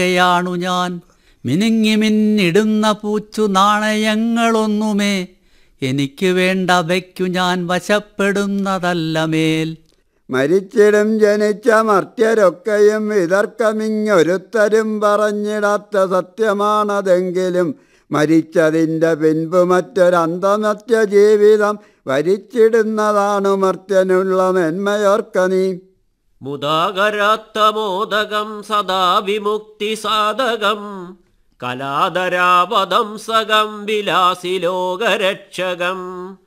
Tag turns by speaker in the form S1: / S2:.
S1: യാണു ഞാൻ മിനുങ്ങി മിന്നിടുന്ന പൂച്ചു നാണയങ്ങളൊന്നുമേ എനിക്ക് വേണ്ട വയ്ക്കു ഞാൻ വശപ്പെടുന്നതല്ല മേൽ
S2: മരിച്ചിടും ജനിച്ച മർത്യരൊക്കെയും വിതർക്കമിങ്ങൊരുത്തരും പറഞ്ഞിടാത്ത സത്യമാണതെങ്കിലും മരിച്ചതിൻ്റെ പിൻപ് മറ്റൊരന്തമത്യ ജീവിതം വരിച്ചിടുന്നതാണു മർത്യനുള്ള മെന്മയോർക്ക നീ
S3: മുദാകരാത്ത മോദകം സദാ വിമുക്തി സാധകം കലാതരാപദംസകം വിലാസി ലോകരക്ഷകം